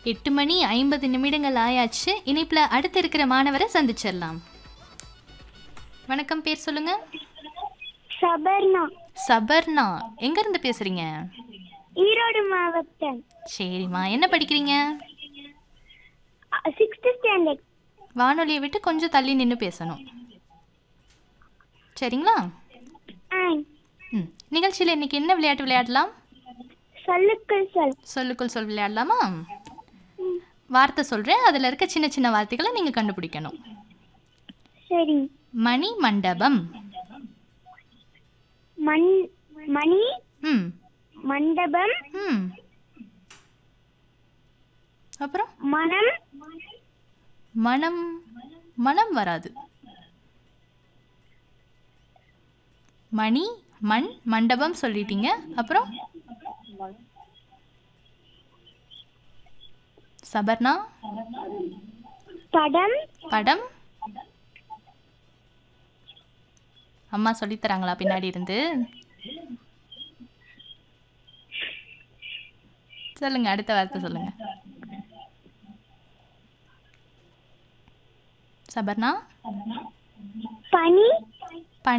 எட்டு மணி ஐம்பது நிமிடங்கள் ஆயாச்சு இணைப்பில் அடுத்து இருக்கிற மாணவரை சந்திச்சிடலாம் வணக்கம் பேர் சொல்லுங்க சபர்ணா சபர்ணா எங்கேருந்து பேசுறீங்க ஈரோடு மாவட்டம் சரிம்மா என்ன படிக்கிறீங்க சிக்ஸ்த் ஸ்டாண்டர்ட் வானொலியை விட்டு கொஞ்சம் தள்ளி நின்று பேசணும் சரிங்களா ம் நிகழ்ச்சியில் இன்னைக்கு என்ன விளையாட்டு விளையாடலாம் சொல்லுக்குள் சொல் சொல்லுக்குள் சொல் விளையாடலாமா வார்த்தை சொல்கிறேன் அதில் இருக்க சின்ன சின்ன வார்த்தைகளை நீங்கள் கண்டுபிடிக்கணும் சரி மணி மண்டபம் மண் மணி ம் மண்டபம் ம் அப்புறம் மனம் மனம் மனம் வராது மணி மண் மண்டபம் சொல்லிட்டீங்க அப்புறம் சபர்ணா படம் படம் அம்மா சொல்லித் தராங்களா பின்னாடி இருந்து சொல்லுங்க அடுத்த வார்த்தை சொல்லுங்க சபர்ணா பனி